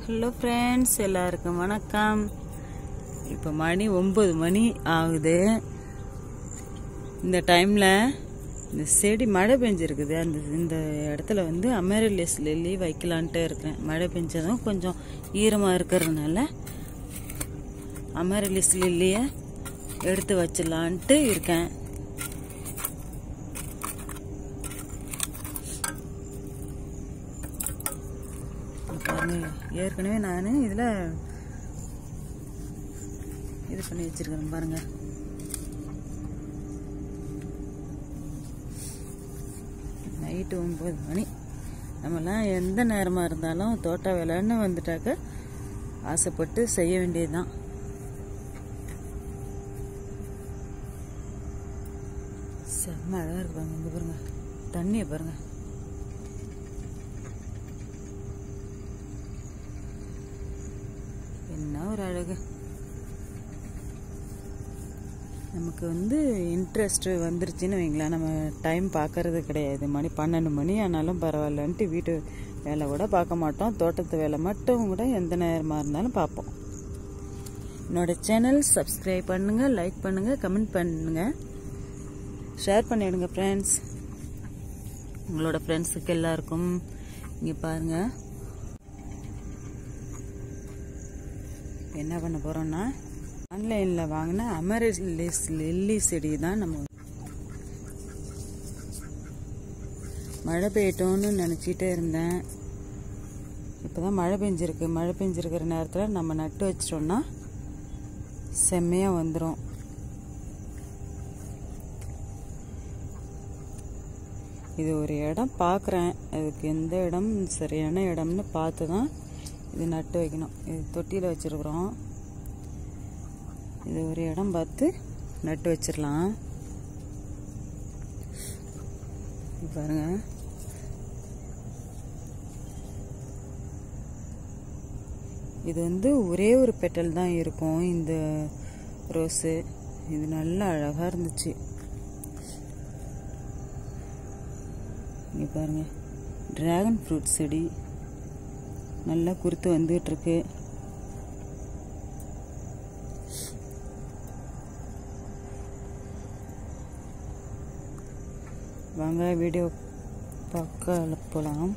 hello friends எல்லாருக்கும் வணக்கம் இப்போ மணி ஒம்பது மணி ஆகுது இந்த டைமில் இந்த செடி மழை பெஞ்சிருக்குது அந்த இந்த இடத்துல வந்து அமெரிலிஸ் லில்லி வைக்கலான்ட்டு இருக்கேன் மழை பெஞ்சதும் கொஞ்சம் ஈரமாக இருக்கிறதுனால அமெரிலிஸ் லில்லியை எடுத்து வச்சிடலான்ட்டு இருக்கேன் பாருங்க ஏற்கனவே நான் இதில் இது பண்ணி வச்சிருக்கிறேன் பாருங்க நைட்டு ஒம்பது மணி நம்மலாம் எந்த நேரமாக இருந்தாலும் தோட்ட வேலைன்னு வந்துட்டாக்க ஆசைப்பட்டு செய்ய வேண்டியதுதான் செம்ம அழகாக இருக்கு பாருங்க இங்கே பாருங்க தண்ணியை பாருங்க என்ன ஒரு அழகு நமக்கு வந்து இன்ட்ரெஸ்ட் வந்துருச்சுன்னு வைங்களேன் நம்ம டைம் பார்க்கறது கிடையாது மணி பன்னெண்டு மணி ஆனாலும் பரவாயில்லன்ட்டு வீட்டு வேலை கூட பார்க்க மாட்டோம் தோட்டத்து வேலை மட்டும் கூட எந்த நேரமாக இருந்தாலும் பார்ப்போம் என்னோட சேனல் சப்ஸ்கிரைப் பண்ணுங்க லைக் பண்ணுங்க கமெண்ட் பண்ணுங்க ஷேர் பண்ணிடுங்க ஃப்ரெண்ட்ஸ் உங்களோட ஃப்ரெண்ட்ஸுக்கு எல்லாருக்கும் இங்கே பாருங்கள் என்ன பண்ண போகிறோம்னா ஆன்லைனில் வாங்கின அமரிலிஸ் லில்லி செடி தான் நம்ம மழை பெய்யட்டோன்னு நினச்சிட்டே இருந்தேன் இப்போ தான் மழை பெஞ்சிருக்கு மழை பெஞ்சிருக்கிற நேரத்தில் நம்ம நட்டு வச்சிட்டோம்னா செம்மையாக வந்துடும் இது ஒரு இடம் பார்க்குறேன் அதுக்கு எந்த இடம் சரியான இடம்னு பார்த்து தான் இது நட்டு வைக்கணும் இது தொட்டியில் வச்சுருக்குறோம் இது ஒரு இடம் பார்த்து நட்டு வச்சிடலாம் பாருங்க இது வந்து ஒரே ஒரு பெட்டல் தான் இருக்கும் இந்த ரோஸு இது நல்லா அழகாக இருந்துச்சு இங்கே பாருங்க ட்ராகன் ஃப்ரூட் செடி நல்லா குருத்து வந்துட்டு இருக்கு வாங்க வீடியோ பார்க்க போகலாம்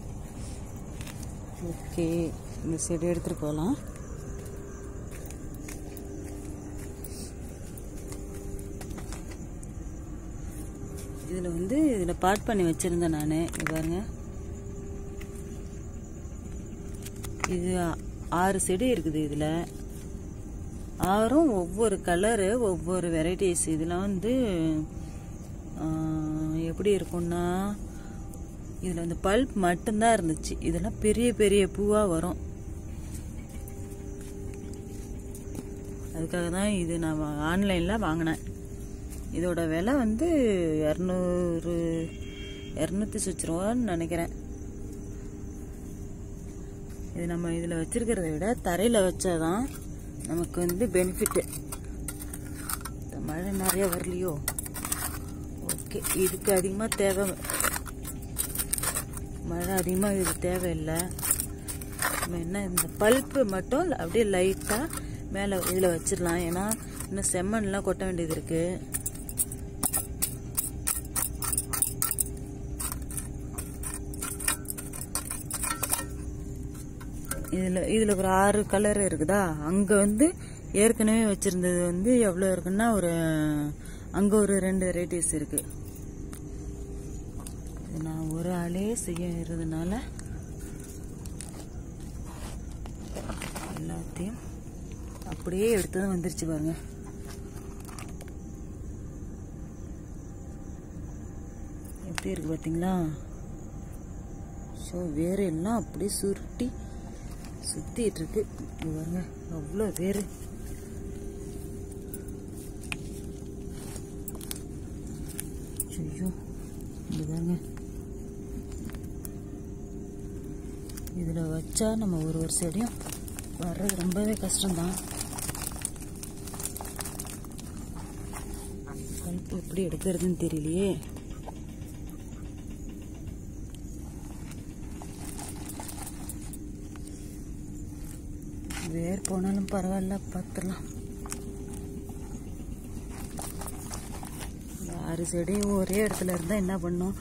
ஓகே இந்த செடி எடுத்துகிட்டு போகலாம் இதில் வந்து இதில் பாட் பண்ணி வச்சுருந்தேன் நான் இங்க பாருங்க இது ஆறு செடி இருக்குது இதில் ஆறும் ஒவ்வொரு கலரு ஒவ்வொரு வெரைட்டிஸ் இதில் வந்து எப்படி இருக்கும்னா இதில் வந்து பல்ப் மட்டும்தான் இருந்துச்சு இதெல்லாம் பெரிய பெரிய பூவாக வரும் அதுக்காக தான் இது நான் ஆன்லைனில் வாங்கினேன் இதோட விலை வந்து இரநூறு இரநூத்தி சுச்சு ரூபான்னு நினைக்கிறேன் இது நம்ம இதில் வச்சிருக்கிறத விட தரையில் வச்சாதான் நமக்கு வந்து பெனிஃபிட்டு மழை நிறைய வரலையோ ஓகே இதுக்கு அதிகமாக தேவை மழை அதிகமாக இது தேவையில்லை நம்ம என்ன இந்த பல்ப்பு மட்டும் அப்படியே லைட்டாக மேலே இதில் வச்சிடலாம் ஏன்னா இன்னும் செம்மண்லாம் கொட்ட வேண்டியது இருக்குது இதில் இதில் ஒரு ஆறு கலர் இருக்குதா அங்கே வந்து ஏற்கனவே வச்சுருந்தது வந்து எவ்வளோ இருக்குன்னா ஒரு அங்கே ஒரு ரெண்டு வெரைட்டிஸ் இருக்கு நான் ஒரு ஆளே செய்யறதுனால எல்லாத்தையும் அப்படியே எடுத்ததும் வந்துருச்சு பாருங்க எப்படி இருக்கு பார்த்தீங்களா ஸோ வேறு எல்லாம் அப்படியே சுருட்டி சுத்திட்டு இருக்கு பாருங்க அவ்வளோ வேறு ஐயோ இது பாருங்க இதில் வச்சா நம்ம ஒரு ஒரு செடியும் வர்றது ரொம்பவே கஷ்டம்தான் பல்ப் எப்படி எடுக்கிறதுன்னு தெரியலையே வேர் போனாலும் பரவாயில்ல பார்த்துடலாம் இந்த ஆறு செடியும் ஒரே இடத்துல இருந்தால் என்ன பண்ணும்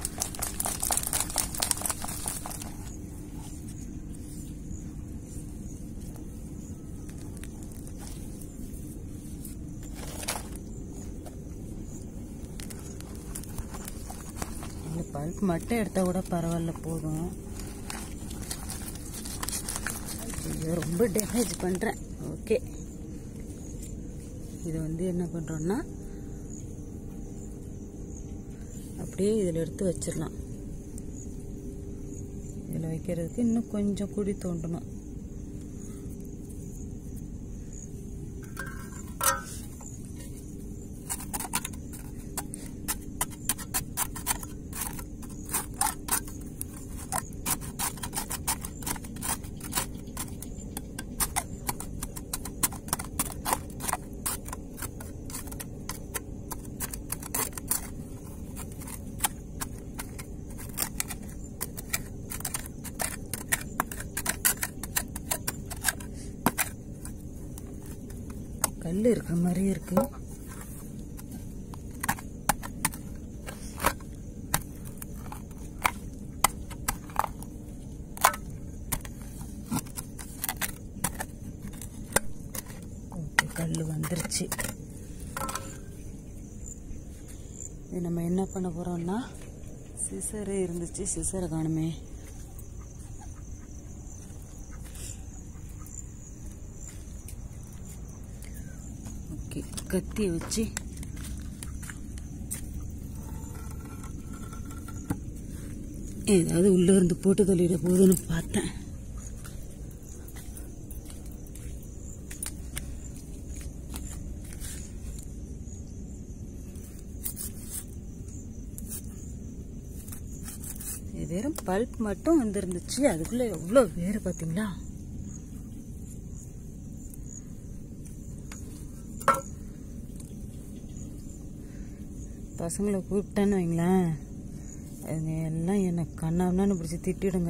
இந்த பல்ப் மட்டும் எடுத்தா கூட பரவாயில்ல போதும் ஐயோ ரொம்ப டேமேஜ் பண்ணுறேன் ஓகே இது வந்து என்ன பண்ணுறோன்னா அப்படியே இதில் எடுத்து வச்சிடலாம் இதில் வைக்கிறதுக்கு இன்னும் கொஞ்சம் குழி தோண்டணும் கல் இருக்கிற மாதிரி இருக்கு ஓகே கல் வந்துருச்சு இது நம்ம என்ன பண்ண போறோம்னா சிசரு இருந்துச்சு சிசரை காணுமே ஓகே கத்தியை வச்சு ஏதாவது உள்ள இருந்து போட்டு தள்ளிட போகுதுன்னு பார்த்தேன் இது வெறும் பல்ப் மட்டும் வந்துருந்துச்சு அதுக்குள்ள எவ்வளோ வேறு பார்த்தீங்களா பசங்களை கூப்பிட்டேன்னு வைங்களேன் அதுங்க எல்லாம் என்னை கண்ணான்னு பிடிச்சி திட்டிடுங்க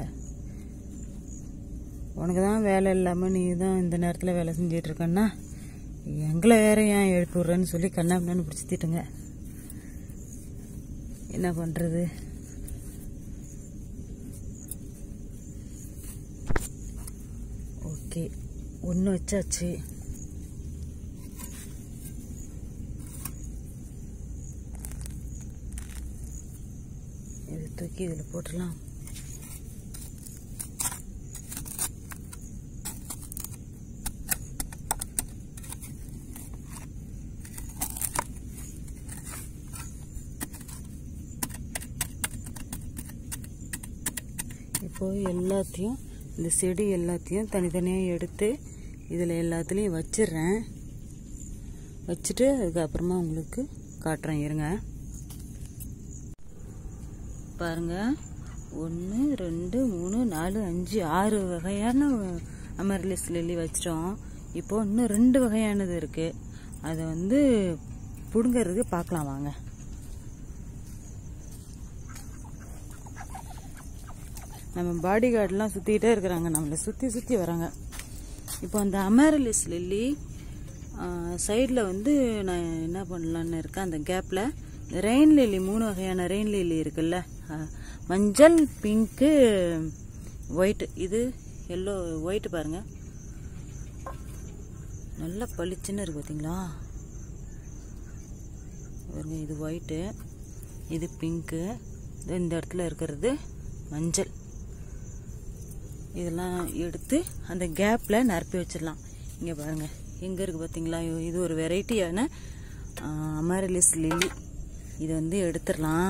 உனக்கு தான் வேலை இல்லாமல் நீ தான் இந்த நேரத்தில் வேலை செஞ்சிட்டு இருக்கன்னா எங்களை வேற ஏன் எழுப்பி விட்றேன்னு சொல்லி கண்ணாமண்ணு பிடிச்சி திட்டுங்க என்ன பண்ணுறது ஓகே ஒன்று வச்சாச்சு இதை தூக்கி இதில் போட்டுடலாம் இப்போ எல்லாத்தையும் இந்த செடி எல்லாத்தையும் தனித்தனியாக எடுத்து இதில் எல்லாத்துலேயும் வச்சிடுறேன் வச்சுட்டு அதுக்கப்புறமா உங்களுக்கு காட்டுறேன் இருங்க பாருங்க ஒன்று ரெண்டு மூணு நாலு அஞ்சு ஆறு வகையான அமர்லிஸ் லில்லி வச்சிட்டோம் இப்போ இன்னும் ரெண்டு வகையானது இருக்கு அதை வந்து பிடுங்கிறதுக்கு பார்க்கலாம் வாங்க நம்ம பாடி கார்டெலாம் சுற்றிக்கிட்டே இருக்கிறாங்க நம்மளை சுற்றி சுற்றி வராங்க இப்போ அந்த அமரலிஸ் லில்லி சைடில் வந்து நான் என்ன பண்ணலான்னு இருக்கேன் அந்த கேப்பில் ரெயின் லில்லி மூணு வகையான ரெயின் லில்லி இருக்குல்ல அஹ், மஞ்சள் பிங்க்கு ஒயிட்டு இது எல்லோ ஒயிட்டு பாருங்க நல்லா பளிச்சுன்னு இருக்கு பார்த்தீங்களா பாருங்க இது ஒயிட்டு இது பிங்க்கு இந்த இடத்துல இருக்கிறது மஞ்சள் இதெல்லாம் எடுத்து அந்த கேப்பில் நிரப்பி வச்சிடலாம் இங்கே பாருங்கள் எங்கே இருக்குது பார்த்தீங்களா ஐயோ, இது ஒரு வெரைட்டியான அமரலிஸ் லில்லி இதை வந்து எடுத்துடலாம்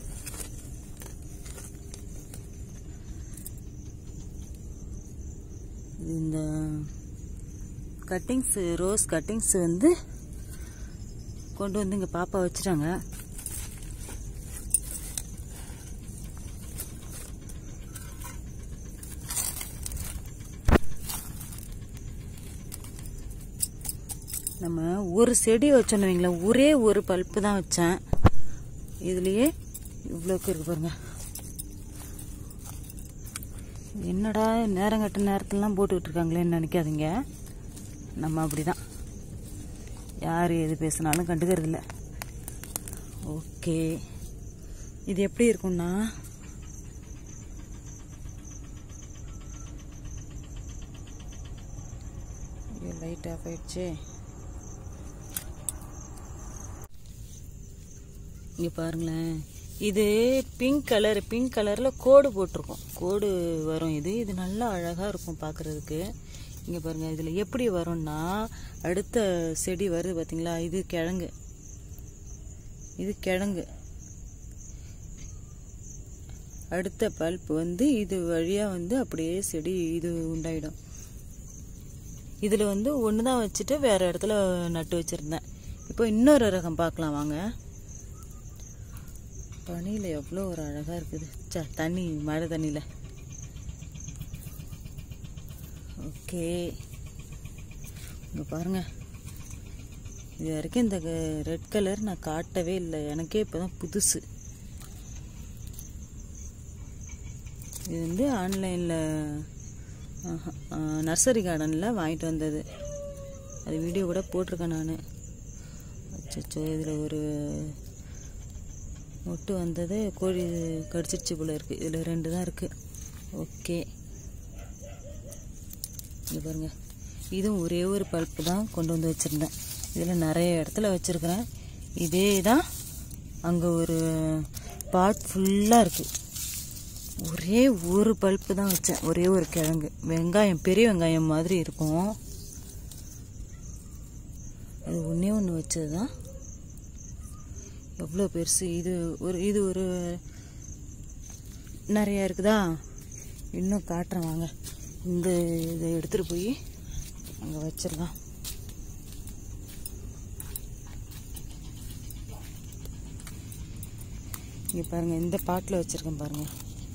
இந்த கட்டிங்ஸ் ரோஸ் கட்டிங்ஸ் வந்து கொண்டு வந்து இங்கே பாப்பா வச்சுட்டாங்க நம்ம ஒரு செடி வச்சோன்னு வைங்களேன் ஒரே ஒரு பல்ப்பு தான் வச்சேன் இதுலயே இவ்வளோக்கு இருக்கு பாருங்க என்னடா நேரம் கட்ட நேரத்துலலாம் போட்டுக்கிட்டு இருக்காங்களேன்னு நினைக்காதீங்க நம்ம அப்படிதான் யார் எது பேசினாலும் கண்டுக்கிறது இல்ல ஓகே இது எப்படி இருக்கும்னா லைட் ஆஃப் ஆயிடுச்சு இங்கே பாருங்களேன் இது பிங்க் கலர் பிங்க் கலரில் கோடு போட்டிருக்கும் கோடு வரும் இது இது நல்லா அழகாக இருக்கும் பார்க்குறதுக்கு இங்கே பாருங்கள் இதில் எப்படி வரும்னா அடுத்த செடி வருது பார்த்தீங்களா இது கிழங்கு இது கிழங்கு அடுத்த பல்ப் வந்து இது வழியாக வந்து அப்படியே செடி இது உண்டாயிடும் இதில் வந்து ஒன்று தான் வச்சுட்டு வேறு இடத்துல நட்டு வச்சுருந்தேன் இப்போ இன்னொரு ரகம் பார்க்கலாம் வாங்க பனியில் எவ்வளோ ஒரு அழகாக இருக்குது ச தண்ணி மழை தண்ணியில் ஓகே இங்கே பாருங்க இது வரைக்கும் இந்த ரெட் கலர் நான் காட்டவே இல்லை எனக்கே இப்போ தான் புதுசு இது வந்து ஆன்லைனில் நர்சரி கார்டனில் வாங்கிட்டு வந்தது அது வீடியோ கூட போட்டிருக்கேன் நான் அச்சோ இதில் ஒரு மொட்டு வந்தது கோழி கடிச்சிருச்சு போல இருக்குது இதில் ரெண்டு தான் இருக்குது ஓகே இங்கே பாருங்க இதுவும் ஒரே ஒரு பல்ப்பு தான் கொண்டு வந்து வச்சுருந்தேன் இதில் நிறைய இடத்துல வச்சுருக்கிறேன் இதே தான் அங்கே ஒரு பாட் ஃபுல்லாக இருக்குது ஒரே ஒரு பல்ப்பு தான் வச்சேன் ஒரே ஒரு கிழங்கு வெங்காயம் பெரிய வெங்காயம் மாதிரி இருக்கும் அது ஒன்றே ஒன்று வச்சது தான் எவ்வளோ பெருசு இது ஒரு இது ஒரு நிறையா இருக்குதா இன்னும் காட்டுறேன் வாங்க இந்த இதை எடுத்துகிட்டு போய் அங்கே வச்சிடலாம் இங்கே பாருங்கள் இந்த பாட்டில் வச்சுருக்கேன் பாருங்கள்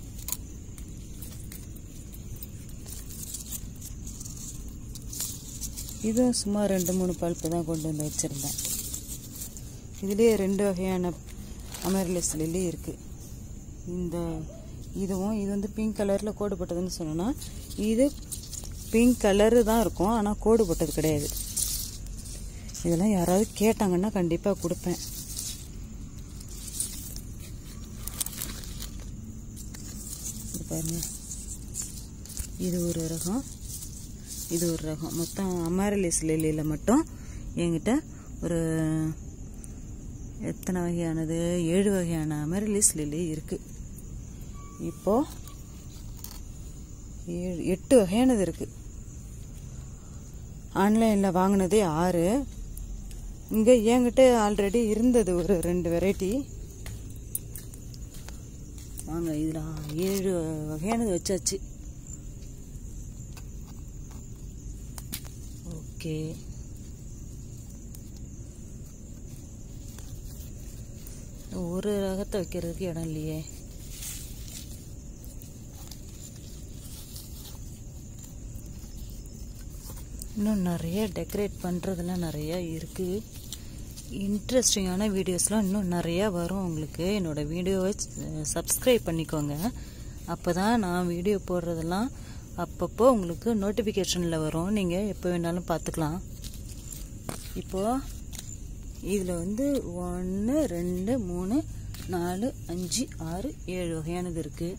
இதுவும் சும்மா ரெண்டு மூணு பல்ப்பு தான் கொண்டு வந்து வச்சுருந்தேன் இதுலேயே ரெண்டு வகையான அமர்லிஸ் லில்லி இருக்குது இந்த இதுவும் இது வந்து பிங்க் கலரில் கோடு போட்டதுன்னு சொன்னோன்னா இது பிங்க் கலரு தான் இருக்கும் ஆனால் கோடு போட்டது கிடையாது இதெல்லாம் யாராவது கேட்டாங்கன்னா கண்டிப்பாக கொடுப்பேன் இது பாருங்க இது ஒரு ரகம் இது ஒரு ரகம் மொத்தம் அமாரலிஸ் லில்லியில் மட்டும் என்கிட்ட ஒரு எத்தனை வகையானது ஏழு வகையான அமரலிஸ் லில்லி இருக்கு இப்போ ஏழு எட்டு வகையானது இருக்கு ஆன்லைனில் வாங்கினதே ஆறு இங்கே என்கிட்ட ஆல்ரெடி இருந்தது ஒரு ரெண்டு வெரைட்டி வாங்க இதில் ஏழு வகையானது வச்சாச்சு ஓகே ஒரு ரகத்தை வைக்கிறதுக்கு இடம் இல்லையே இன்னும் நிறைய டெக்கரேட் பண்ணுறதெல்லாம் நிறையா இருக்குது இன்ட்ரெஸ்டிங்கான வீடியோஸ்லாம் இன்னும் நிறையா வரும் உங்களுக்கு என்னோடய வீடியோவை சப்ஸ்கிரைப் பண்ணிக்கோங்க அப்போ தான் நான் வீடியோ போடுறதெல்லாம் அப்பப்போ உங்களுக்கு நோட்டிஃபிகேஷனில் வரும் நீங்கள் எப்போ வேணாலும் பார்த்துக்கலாம் இப்போது இதில் வந்து ஒன்று ரெண்டு மூணு நாலு அஞ்சு ஆறு ஏழு வகையானது இருக்குது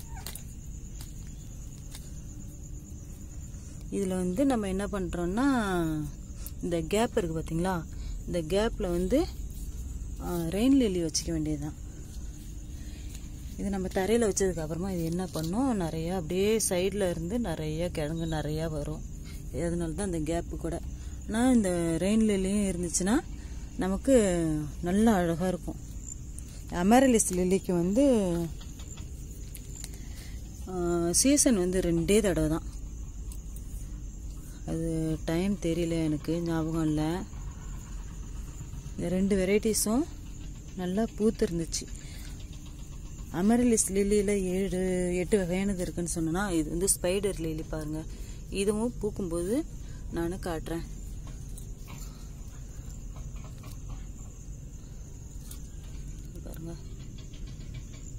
இதில் வந்து நம்ம என்ன பண்ணுறோன்னா இந்த கேப் இருக்குது பார்த்தீங்களா இந்த கேப்பில் வந்து ரெயின் லில்லி வச்சுக்க வேண்டியதுதான் இது நம்ம தரையில் வச்சதுக்கு அப்புறமா இது என்ன பண்ணும் நிறையா அப்படியே சைடில் இருந்து நிறைய கிழங்கு நிறையா வரும் அதனால தான் இந்த கேப்பு கூட ஆனால் இந்த ரெயின் லில்லியும் இருந்துச்சுன்னா நமக்கு நல்லா அழகாக இருக்கும் அமரலிஸ் லில்லிக்கு வந்து சீசன் வந்து ரெண்டே தடவை தான் அது டைம் தெரியல எனக்கு ஞாபகம் இல்லை இந்த ரெண்டு வெரைட்டிஸும் நல்லா பூத்து இருந்துச்சு அமரலிஸ் லில்லியில் ஏழு எட்டு வகையானது இருக்குன்னு சொன்னேன்னா இது வந்து ஸ்பைடர் லில்லி பாருங்க இதுவும் பூக்கும்போது நான் காட்டுறேன் பாருங்க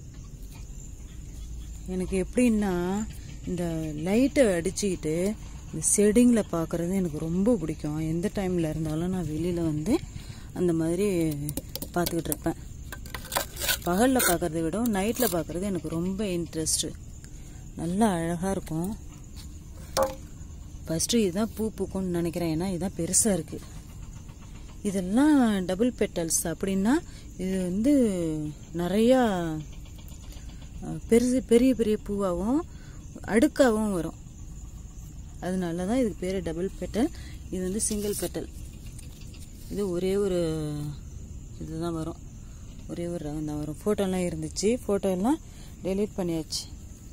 எனக்கு எப்படின்னா இந்த லைட்டை அடிச்சுக்கிட்டு இந்த செடிங்கில் பார்க்குறது எனக்கு ரொம்ப பிடிக்கும் எந்த டைமில் இருந்தாலும் நான் வெளியில் வந்து அந்த மாதிரி பார்த்துக்கிட்டு இருப்பேன் பகலில் பார்க்குறத விட நைட்டில் பார்க்குறது எனக்கு ரொம்ப இன்ட்ரெஸ்ட்டு நல்லா அழகாக இருக்கும் ஃபஸ்ட்டு இதுதான் பூ பூக்கும்னு நினைக்கிறேன் ஏன்னா இதுதான் பெருசாக இருக்குது இதெல்லாம் டபுள் பெட்டல்ஸ் அப்படின்னா இது வந்து நிறையா அஹ், பெருசு பெரிய பெரிய பூவாகவும் அடுக்காகவும் வரும் அதனால தான் இதுக்கு பேர் டபுள் பெட்டல் இது வந்து சிங்கிள் பெட்டல் இது ஒரே ஒரு இதுதான் வரும் ஒரே ஒரு ரகம் தான் வரும் ஃபோட்டோலாம் இருந்துச்சு ஃபோட்டோலாம் டெலீட் பண்ணியாச்சு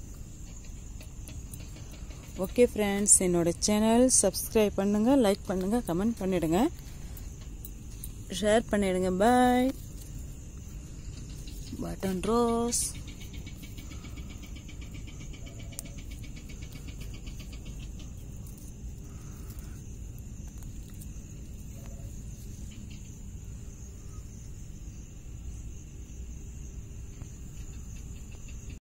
ஓகே ஃப்ரெண்ட்ஸ் என்னோட சேனல் சப்ஸ்கிரைப் பண்ணுங்கள் லைக் பண்ணுங்கள் கமெண்ட் பண்ணிடுங்க ஷேர் பண்ணிடுங்க பாய் பட்டன் ரோஸ்